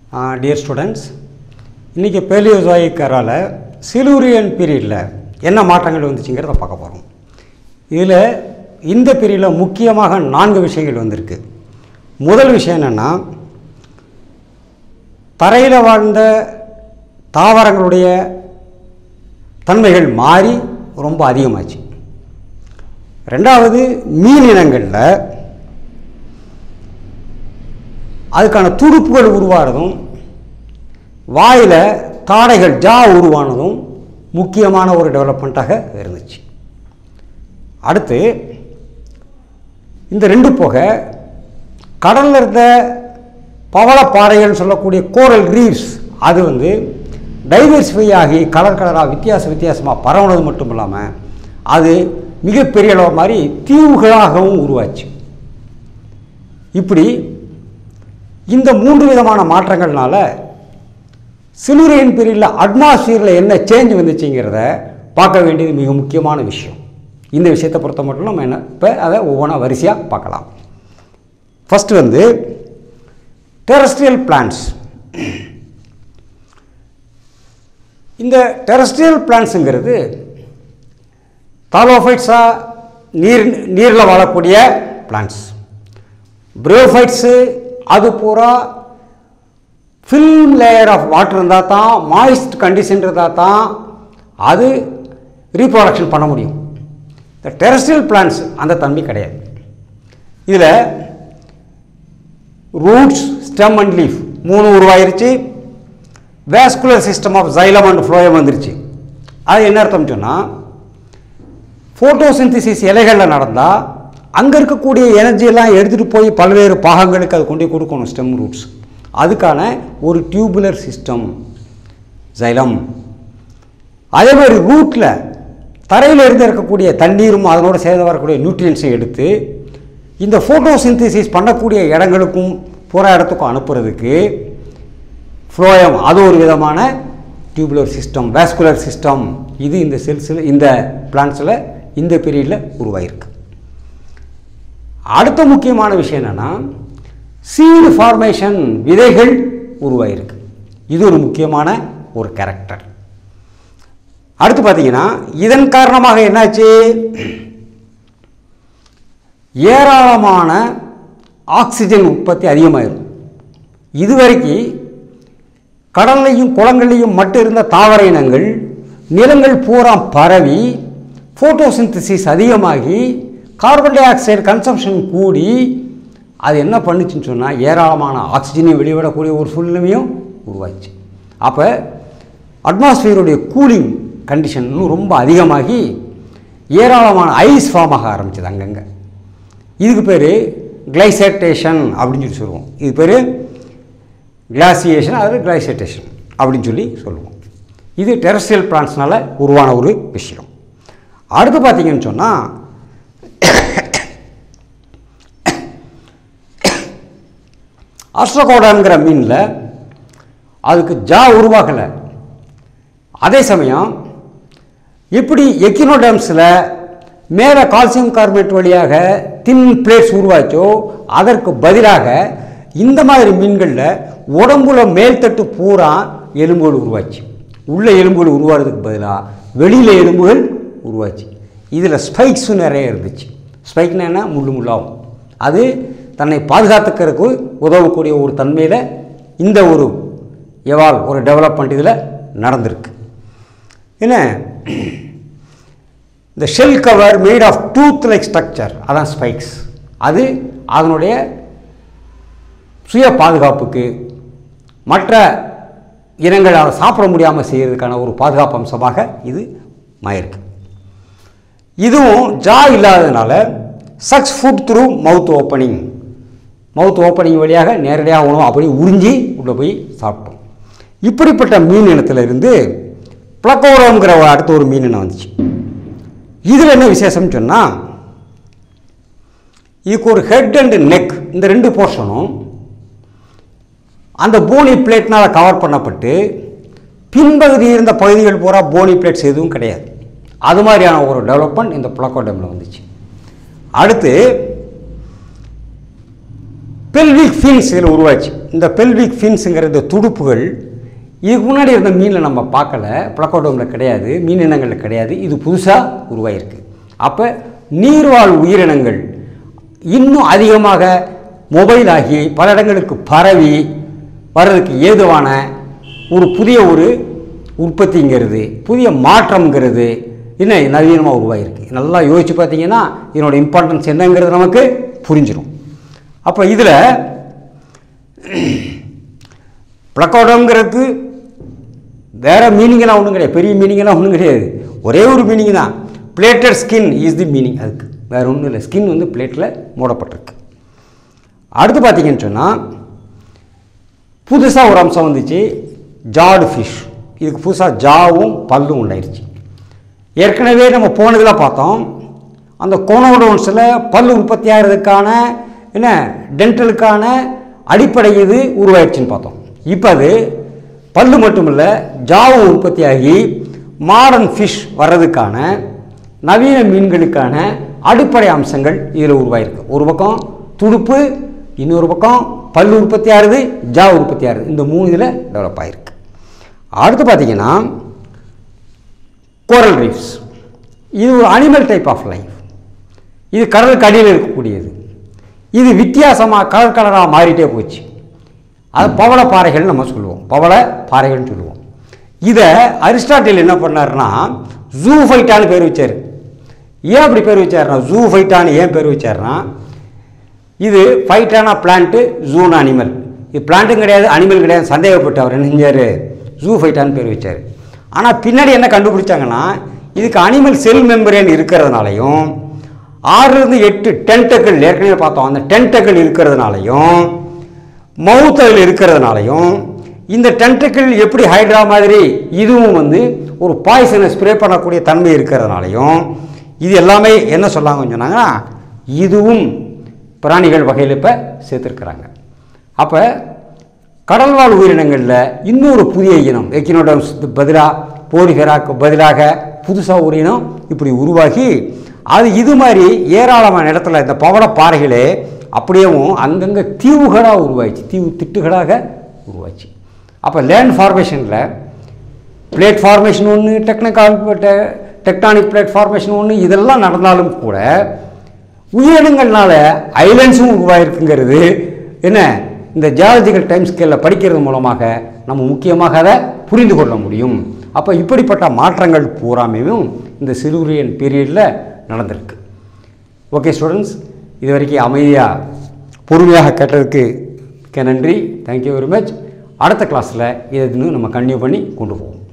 dear students இன்றைக்கி பேலியோசாயிக்கரால் Silurian பீரியடில் என்ன மாற்றங்கள் வந்துச்சுங்கிறத பார்க்க போகிறோம் இதில் இந்த பீரியடில் முக்கியமாக நான்கு விஷயங்கள் வந்திருக்கு முதல் விஷயம் என்னென்னா தரையில் வாழ்ந்த தாவரங்களுடைய தன்மைகள் மாறி ரொம்ப அதிகமாச்சு ரெண்டாவது மீன் இனங்களில் அதுக்கான துடுப்புகள் உருவாகிறதும் வாயில் தாடைகள் ஜா உருவானதும் முக்கியமான ஒரு டெவலப்மெண்ட்டாக இருந்துச்சு அடுத்து இந்த ரெண்டு போக கடலில் இருந்த பவளப்பாறைகள் சொல்லக்கூடிய கோரல் ரீவ்ஸ் அது வந்து டைவர்சிஃபை ஆகி கலர் கலராக வித்தியாச வித்தியாசமாக பரவுனது மட்டும் இல்லாமல் அது மிகப்பெரிய அளவு மாதிரி தீவுகளாகவும் உருவாச்சு இப்படி இந்த மூன்று விதமான மாற்றங்கள்னால சிலுரையின் பீரியடில் அட்மாஸ்பியரில் என்ன சேஞ்ச் வந்துச்சுங்கிறத பார்க்க வேண்டியது மிக முக்கியமான விஷயம் இந்த விஷயத்தை பொறுத்த மட்டும் நம்ம என்ன இப்போ அதை ஒவ்வொன்றா வரிசையாக பார்க்கலாம் ஃபஸ்ட்டு வந்து டெரஸ்ட்ரியல் பிளான்ஸ் இந்த டெரஸ்ட்ரியல் பிளான்ஸுங்கிறது தாலோஃபைட்ஸாக நீர் நீரில் வாழக்கூடிய பிளான்ஸ் ப்ரியோஃபைட்ஸு அது பூரா ஃபில்ம் லேயர் ஆஃப் வாட்டர் இருந்தால் தான் மாய்ஸ்ட் கண்டிஷன் இருந்தால் தான் அது ரீப்ரொடக்ஷன் பண்ண முடியும் இந்த டெரஸ்ட்ரியல் பிளான்ஸ் அந்த தன்மை கிடையாது இதில் ரூட்ஸ் ஸ்டெம் அண்ட் லீஃப் மூணு உருவாயிருச்சு vascular system of xylem and phloem வந்துருச்சு அது என்ன அர்த்தம் சொன்னால் ஃபோட்டோசிந்தசிஸ் இலைகளில் நடந்தால் அங்கே இருக்கக்கூடிய எனர்ஜியெல்லாம் எடுத்துகிட்டு போய் பல்வேறு பாகங்களுக்கு அது கொண்டு போய் கொடுக்கணும் ஸ்டெம் ரூட்ஸ் அதுக்கான ஒரு டியூபுலர் சிஸ்டம் ஜைலம் அதே மாதிரி ரூட்டில் தரையில் இருந்து இருக்கக்கூடிய தண்ணீரும் அதனோடு சேர்ந்து வரக்கூடிய நியூட்ரியன்ஸை எடுத்து இந்த ஃபோட்டோசிந்தசிஸ் பண்ணக்கூடிய இடங்களுக்கும் புற இடத்துக்கும் அனுப்புறதுக்கு ஃப்ளோயம் அது ஒரு விதமான டியூபுலர் சிஸ்டம் வேஸ்குலர் சிஸ்டம் இது இந்த செல்ஸில் இந்த பிளான்ஸில் இந்த பீரியடில் உருவாயிருக்கு அடுத்த முக்கியமான விஷயம் என்னென்னா சீடு ஃபார்மேஷன் விதைகள் உருவாயிருக்கு இது ஒரு முக்கியமான ஒரு கேரக்டர் அடுத்து பார்த்தீங்கன்னா இதன் காரணமாக என்னாச்சு ஏராளமான ஆக்சிஜன் உற்பத்தி அதிகமாயிரும் இதுவரைக்கும் கடல்லையும் குளங்கள்லையும் மட்டும் இருந்த தாவர இனங்கள் நிலங்கள் பூரா பரவி ஃபோட்டோசிந்தசிஸ் அதிகமாகி கார்பன் டை ஆக்சைடு கன்சம்ஷன் கூடி அது என்ன பண்ணுச்சுன்னு சொன்னால் ஏராளமான ஆக்சிஜனை வெளிவிடக்கூடிய ஒரு சூழ்நிலையும் உருவாச்சு அப்போ அட்மாஸ்பியருடைய கூலிங் கண்டிஷன் இன்னும் ரொம்ப அதிகமாகி ஏராளமான ஐஸ் ஃபார்ம் ஆக ஆரம்பிச்சது அங்கங்கே இதுக்கு பேர் கிளைசேட்டேஷன் அப்படின்னு சொல்லி சொல்லுவோம் இது பேர் கிளாசியேஷன் அதாவது கிளைசேட்டேஷன் அப்படின்னு சொல்லி சொல்லுவோம் இது டெரஸ்ட்ரியல் பிளான்ஸ்னால உருவான ஒரு விஷயம் அடுத்து பார்த்தீங்கன்னு சொன்னால் அஸ்ட்ரகோடாங்கிற மீனில் அதுக்கு ஜா உருவாகலை அதே சமயம் எப்படி எக்கினோடம்ஸில் மேலே கால்சியம் கார்பனேட் வழியாக தின் பிளேட்ஸ் உருவாச்சோ அதற்கு பதிலாக இந்த மாதிரி மீன்களில் உடம்புல மேல்தட்டு பூரா எலும்புகள் உருவாச்சு உள்ள எலும்புகள் உருவாகிறதுக்கு பதிலாக வெளியில் எலும்புகள் உருவாச்சு இதில் ஸ்பைக்ஸும் நிறைய இருந்துச்சு ஸ்பைக்னா என்ன முள்ளு முள்ளாகும் அது தன்னை பாதுகாத்துக்கிறதுக்கு உதவக்கூடிய ஒரு தன்மையில் இந்த ஒரு எவால் ஒரு டெவலப்மெண்ட் இதில் நடந்திருக்கு என்ன இந்த shell cover made of tooth like structure அதான் ஸ்பைக்ஸ் அது அதனுடைய சுய பாதுகாப்புக்கு மற்ற இனங்கள் அதை சாப்பிட முடியாமல் செய்கிறதுக்கான ஒரு பாதுகாப்பு அம்சமாக இது மாயிருக்கு இதுவும் ஜா இல்லாததுனால sucks food through mouth opening mouth opening வழியாக நேரடியாக உணவு அப்படி உறிஞ்சி உள்ளே போய் சாப்பிட்டோம் இப்படிப்பட்ட மீன் இனத்திலிருந்து பிளக்கோரோங்கிற அடுத்த ஒரு மீன் இனம் வந்துச்சு இதில் என்ன விசேஷம்னு சொன்னால் இதுக்கு ஒரு ஹெட் அண்ட் நெக் இந்த ரெண்டு போர்ஷனும் அந்த போனி பிளேட்னால் கவர் பண்ணப்பட்டு பின்பகுதி இருந்த பகுதிகள் பூரா போனி பிளேட்ஸ் எதுவும் கிடையாது அது மாதிரியான ஒரு டெவலப்மெண்ட் இந்த புளக்கோடமில் வந்துச்சு அடுத்து பெல்விக் ஃபின்ஸ் இதில் உருவாச்சு இந்த பெல்விக் ஃபின்ஸுங்கிற இந்த துடுப்புகள் இதுக்கு முன்னாடி இருந்த மீனில் நம்ம பார்க்கல பிளக்கோட்டோமில் கிடையாது மீன் இனங்களில் கிடையாது இது புதுசாக உருவாயிருக்கு அப்போ நீர்வாழ் உயிரினங்கள் இன்னும் அதிகமாக மொபைல் ஆகி பல இடங்களுக்கு பரவி வர்றதுக்கு ஏதுவான ஒரு புதிய ஒரு உற்பத்திங்கிறது புதிய மாற்றம்ங்கிறது இன்னும் நவீனமாக உருவாகிருக்கு நல்லா யோசித்து பார்த்தீங்கன்னா இதனோட இம்பார்ட்டன்ஸ் என்னங்கிறது நமக்கு புரிஞ்சிடும் அப்போ இதில் பிளக்கோடம்ங்கிறது வேறு மீனிங்கெல்லாம் ஒன்றும் கிடையாது பெரிய மீனிங்கெல்லாம் ஒன்றும் கிடையாது ஒரே ஒரு மீனிங் தான் plated skin is the meaning அதுக்கு வேறு ஒன்றும் இல்லை ஸ்கின் வந்து பிளேட்டில் மூடப்பட்டிருக்கு அடுத்து பார்த்தீங்கன்னு சொன்னால் புதுசாக ஒரு அம்சம் வந்துச்சு ஜாடு ஃபிஷ் இதுக்கு புதுசாக ஜாவும் பல்லும் உண்டாயிருச்சு ஏற்கனவே நம்ம போனதில் பார்த்தோம் அந்த கோனோடோன்ஸில் பல் உற்பத்தி ஆகிறதுக்கான என்ன டென்டலுக்கான அடிப்படை இது உருவாயிடுச்சுன்னு பார்த்தோம் இப்போ அது பல்லு மட்டும் இல்லை ஜாவும் உற்பத்தியாகி மாடர்ன் ஃபிஷ் வர்றதுக்கான நவீன மீன்களுக்கான அடிப்படை அம்சங்கள் இதில் உருவாயிருக்கு ஒரு பக்கம் துடுப்பு இன்னொரு பக்கம் பல் உற்பத்தி ஆகுது ஜா உற்பத்தி ஆகுது இந்த மூணு இதில் டெவலப் ஆகிருக்கு அடுத்து பார்த்தீங்கன்னா கோரல் ரீஃப்ஸ் இது ஒரு அனிமல் டைப் ஆஃப் லைஃப் இது கடலுக்கு அடியில் இருக்கக்கூடியது இது வித்தியாசமாக கலர் கலராக மாறிட்டே போச்சு அது பவள பாறைகள் நம்ம சொல்லுவோம் பவள பாறைகள்னு சொல்லுவோம் இதை அரிஸ்டாட்டில் என்ன பண்ணாருன்னா ஜூ ஃபைட்டான்னு பேர் வச்சார் ஏன் அப்படி பேர் வச்சாருன்னா ஜூ ஃபைட்டான்னு ஏன் பேர் வச்சாருன்னா இது ஃபைட்டான பிளான்ட்டு ஜூன் அனிமல் இது பிளான்ட்டும் கிடையாது அனிமல் கிடையாது சந்தேகப்பட்டு அவர் என்ன செஞ்சார் ஜூ ஃபைட்டான்னு பேர் வச்சார் ஆனால் பின்னாடி என்ன கண்டுபிடிச்சாங்கன்னா இதுக்கு அனிமல் செல் மெம்பரேன் இருக்கிறதுனாலையும் ஆறுலேருந்து எட்டு டென்டக்கிள் ஏற்கனவே பார்த்தோம் அந்த டென்டக்கிள் இருக்கிறதுனாலையும் மவுத் அதில் இருக்கிறதுனாலையும் இந்த டென்டக்கிள் எப்படி ஹைட்ரா மாதிரி இதுவும் வந்து ஒரு பாய்சனை ஸ்ப்ரே பண்ணக்கூடிய தன்மை இருக்கிறதுனாலையும் இது எல்லாமே என்ன சொல்லாங்கன்னு சொன்னாங்கன்னா இதுவும் பிராணிகள் வகையில் இப்போ சேர்த்துருக்குறாங்க அப்போ கடல்வாழ் உயிரினங்களில் இன்னொரு புதிய இனம் எக்கினோடம்ஸ் பதிலாக போரிகராக்கு பதிலாக புதுசாக ஒரு இனம் இப்படி உருவாகி அது இது மாதிரி ஏராளமான இடத்துல இந்த பவள பாறைகளே அப்படியேவும் அங்கங்கே தீவுகளாக உருவாயிடுச்சு தீவு திட்டுகளாக உருவாச்சு அப்போ லேண்ட் ஃபார்மேஷனில் பிளேட் ஃபார்மேஷன் ஒன்று டெக்னிக்கல் டெக்டானிக் பிளேட் ஃபார்மேஷன் ஒன்று இதெல்லாம் நடந்தாலும் கூட உயிரினங்கள்னால ஐலண்ட்ஸும் உருவாயிருக்குங்கிறது என்ன இந்த ஜியாலஜிக்கல் டைம் ஸ்கேலில் படிக்கிறது மூலமாக நம்ம முக்கியமாக அதை புரிந்து கொள்ள முடியும் அப்போ இப்படிப்பட்ட மாற்றங்கள் பூராமையும் இந்த சிலுரியன் பீரியடில் நடந்திருக்கு ஓகே ஸ்டூடெண்ட்ஸ் இது வரைக்கும் அமைதியாக பொறுமையாக கேட்டதுக்கு மிக்க நன்றி தேங்க்யூ வெரி மச் அடுத்த கிளாஸில் இதை இன்னும் நம்ம கன்டினியூ பண்ணி கொண்டு போவோம்